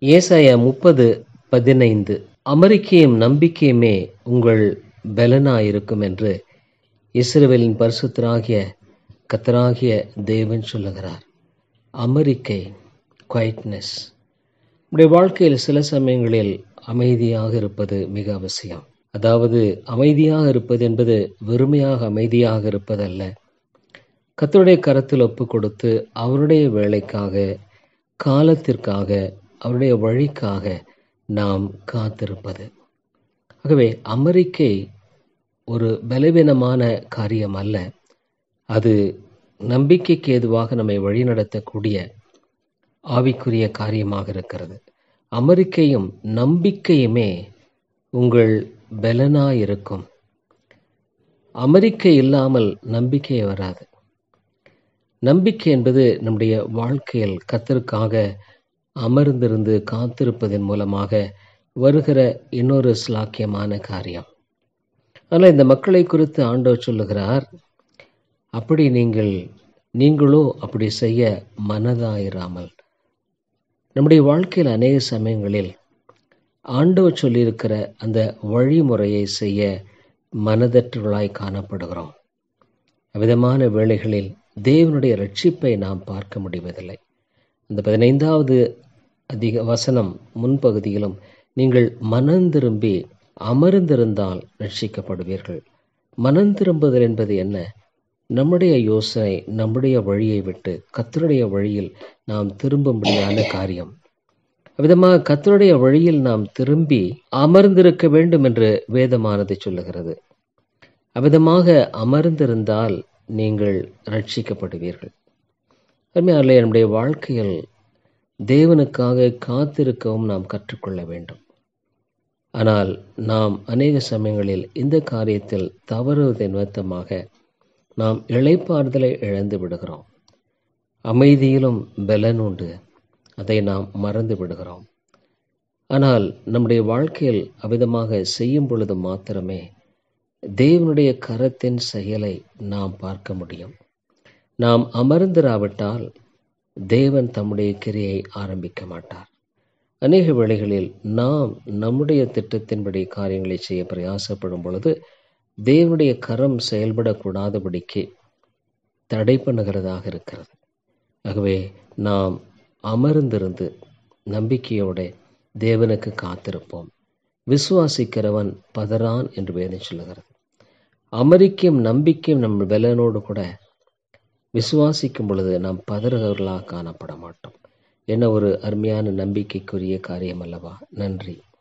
ஏசாயா முப்பது பதினைந்து அமெரிக்கையும் நம்பிக்கையுமே உங்கள் பலனாயிருக்கும் என்று இஸ்ரவேலின் பரிசுத்தராகிய கத்தராகிய தேவன் சொல்லுகிறார் அமெரிக்கை குவைட்னஸ் நம்முடைய வாழ்க்கையில் சில சமயங்களில் அமைதியாக இருப்பது மிக அவசியம் அதாவது அமைதியாக இருப்பது என்பது வெறுமையாக அமைதியாக இருப்பதல்ல கத்தருடைய கரத்தில் ஒப்பு கொடுத்து அவருடைய வேலைக்காக காலத்திற்காக அவருடைய வழிக்காக நாம் காத்திருப்பது ஆகவே அமெரிக்கை ஒரு பலவீனமான காரியம் அல்ல அது நம்பிக்கைக்கு ஏதுவாக நம்மை வழிநடத்தக்கூடிய ஆவிக்குரிய காரியமாக இருக்கிறது அமெரிக்கையும் நம்பிக்கையுமே உங்கள் பலனாயிருக்கும் அமெரிக்கை இல்லாமல் நம்பிக்கை வராது நம்பிக்கை என்பது நம்முடைய வாழ்க்கையில் கத்தருக்காக அமர்ந்திருந்து காத்திருப்பதன் மூலமாக வருகிற இன்னொரு ஸ்லாக்கியமான காரியம் ஆனால் இந்த மக்களை குறித்து ஆண்டவர் சொல்லுகிறார் அப்படி நீங்கள் நீங்களோ அப்படி செய்ய மனதாயிராமல் நம்முடைய வாழ்க்கையில் அநேக சமயங்களில் ஆண்டவர் சொல்லியிருக்கிற அந்த வழிமுறையை செய்ய மனதற்றவர்களாய் காணப்படுகிறோம் அவ்விதமான வேளைகளில் தேவனுடைய ரட்சிப்பை நாம் பார்க்க முடிவதில்லை அந்த பதினைந்தாவது அதிக வசனம் முன்பகுதியிலும் நீங்கள் மனந்திரும்பி அமர்ந்திருந்தால் ரட்சிக்கப்படுவீர்கள் மனந்திரும்புதல் என்பது என்ன நம்முடைய யோசனை நம்முடைய வழியை விட்டு கத்தருடைய வழியில் நாம் திரும்பும்படியான காரியம் விதமாக கத்தருடைய வழியில் நாம் திரும்பி அமர்ந்திருக்க வேண்டும் என்று வேதமானது சொல்லுகிறது அவ்விதமாக அமர்ந்திருந்தால் நீங்கள் ரட்சிக்கப்படுவீர்கள் அருமையாலே நம்முடைய வாழ்க்கையில் தேவனுக்காக காத்திருக்கவும் நாம் கற்றுக்கொள்ள வேண்டும் ஆனால் நாம் அநேக சமயங்களில் இந்த காரியத்தில் தவறுவதன் நிமித்தமாக நாம் இழைப்பாறுதலை இழந்து விடுகிறோம் அமைதியிலும் பலன் உண்டு அதை நாம் மறந்து விடுகிறோம் ஆனால் நம்முடைய வாழ்க்கையில் அவ்விதமாக செய்யும் பொழுது மாத்திரமே தேவனுடைய கரத்தின் செயலை நாம் பார்க்க முடியும் நாம் அமர்ந்திராவிட்டால் தேவன் தம்முடைய கிரியை ஆரம்பிக்க மாட்டார் அநேக வேளைகளில் நாம் நம்முடைய திட்டத்தின்படி காரியங்களை செய்ய பிரயாசப்படும் பொழுது தேவனுடைய கரம் செயல்படக்கூடாதபடிக்கு தடை பண்ணுகிறதாக இருக்கிறது ஆகவே நாம் அமர்ந்திருந்து நம்பிக்கையோட தேவனுக்கு காத்திருப்போம் விசுவாசிக்கிறவன் பதறான் என்று வேதம் சொல்லுகிறது அமெரிக்கையும் நம்பிக்கையும் நம் பலனோடு கூட விசுவாசிக்கும் பொழுது நாம் பதறுகிறவர்களாக காணப்பட மாட்டோம் என்ன ஒரு அருமையான நம்பிக்கைக்குரிய காரியம் அல்லவா நன்றி